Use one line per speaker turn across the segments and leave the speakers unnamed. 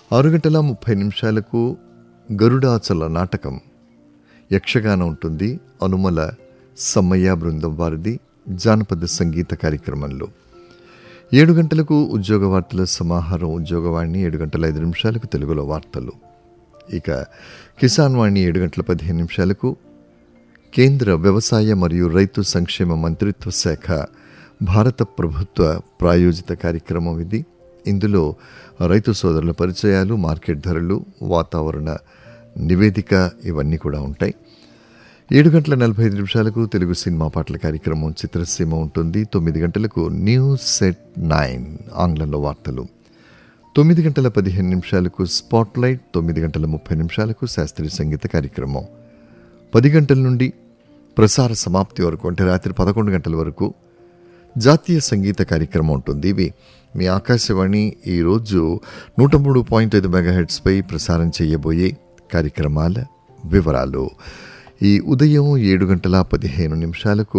ఆరు గంటల ముప్పై నిమిషాలకు గరుడాచల నాటకం యక్షగానం ఉంటుంది అనుమల సమ్మయ్య బృందం వారిది జానపద సంగీత కార్యక్రమంలో ఏడు గంటలకు ఉద్యోగ వార్తల సమాహారం ఉద్యోగవాణి ఏడు గంటల ఐదు నిమిషాలకు తెలుగులో వార్తలు ఇక కిసాన్ వాణి ఏడు గంటల పదిహేను నిమిషాలకు కేంద్ర వ్యవసాయ మరియు రైతు సంక్షేమ మంత్రిత్వ శాఖ భారత ప్రభుత్వ ప్రాయోజిత కార్యక్రమం ఇది ఇందులో రైతు సోదరుల పరిచయాలు మార్కెట్ ధరలు వాతావరణ నివేదిక ఇవన్నీ కూడా ఉంటాయి ఏడు గంటల నలభై ఐదు నిమిషాలకు తెలుగు సినిమా పాటల కార్యక్రమం చిత్రసీమ ఉంటుంది తొమ్మిది గంటలకు న్యూస్ సెట్ నైన్ ఆంగ్లంలో వార్తలు తొమ్మిది గంటల పదిహేను నిమిషాలకు స్పాట్లైట్ తొమ్మిది గంటల ముప్పై నిమిషాలకు శాస్త్రీయ సంగీత కార్యక్రమం పది గంటల నుండి ప్రసార సమాప్తి వరకు అంటే రాత్రి పదకొండు గంటల వరకు జాతీయ సంగీత కార్యక్రమం ఉంటుంది ఇవి మీ ఆకాశవాణి ఈరోజు నూట మూడు పాయింట్ ఐదు మెగాహెడ్స్పై ప్రసారం చేయబోయే కార్యక్రమాల వివరాలు ఈ ఉదయం ఏడు గంటల పదిహేను నిమిషాలకు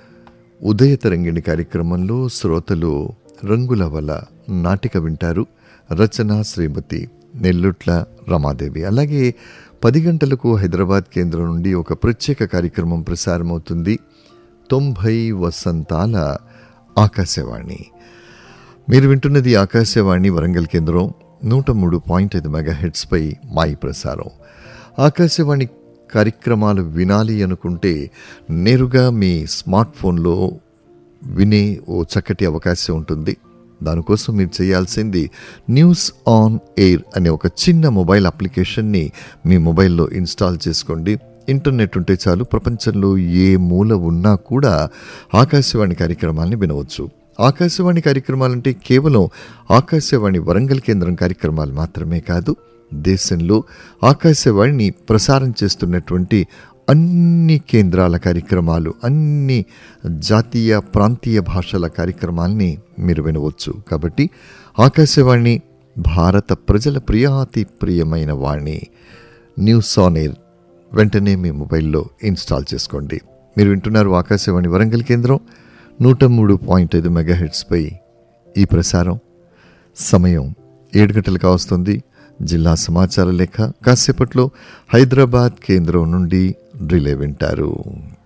ఉదయ తరంగిణి కార్యక్రమంలో శ్రోతలు రంగుల వల నాటిక వింటారు రచన శ్రీమతి నెల్లుట్ల రమాదేవి అలాగే పది గంటలకు హైదరాబాద్ కేంద్రం నుండి ఒక ప్రత్యేక కార్యక్రమం ప్రసారమవుతుంది తొంభై వసంతాల ఆకాశవాణి మీరు వింటున్నది ఆకాశవాణి వరంగల్ కేంద్రం నూట మూడు పాయింట్ ఐదు మెగా హెడ్స్పై మాయి ప్రసారం ఆకాశవాణి కార్యక్రమాలు వినాలి అనుకుంటే నేరుగా మీ స్మార్ట్ ఫోన్లో వినే ఓ చక్కటి అవకాశం ఉంటుంది దానికోసం మీరు చేయాల్సింది న్యూస్ ఆన్ ఎయిర్ అనే ఒక చిన్న మొబైల్ అప్లికేషన్ని మీ మొబైల్లో ఇన్స్టాల్ చేసుకోండి ఇంటర్నెట్ ఉంటే చాలు ప్రపంచంలో ఏ మూల ఉన్నా కూడా ఆకాశవాణి కార్యక్రమాల్ని వినవచ్చు ఆకాశవాణి కార్యక్రమాలంటే కేవలం ఆకాశవాణి వరంగల్ కేంద్రం కార్యక్రమాలు మాత్రమే కాదు దేశంలో ఆకాశవాణిని ప్రసారం చేస్తున్నటువంటి అన్ని కేంద్రాల కార్యక్రమాలు అన్ని జాతీయ ప్రాంతీయ భాషల కార్యక్రమాల్ని మీరు వినవచ్చు కాబట్టి ఆకాశవాణి భారత ప్రజల ప్రియాతి ప్రియమైన వాణి న్యూస్ ఆన్ ఎయిర్ వెంటనే మీ మొబైల్లో ఇన్స్టాల్ చేసుకోండి మీరు వింటున్నారు ఆకాశవాణి వరంగల్ కేంద్రం నూట మూడు పాయింట్ ఐదు మెగాహెడ్స్పై ఈ ప్రసారం సమయం ఏడు గంటలకు వస్తుంది జిల్లా సమాచార లేఖ కాసేపట్లో హైదరాబాద్ కేంద్రం నుండి రిలే వింటారు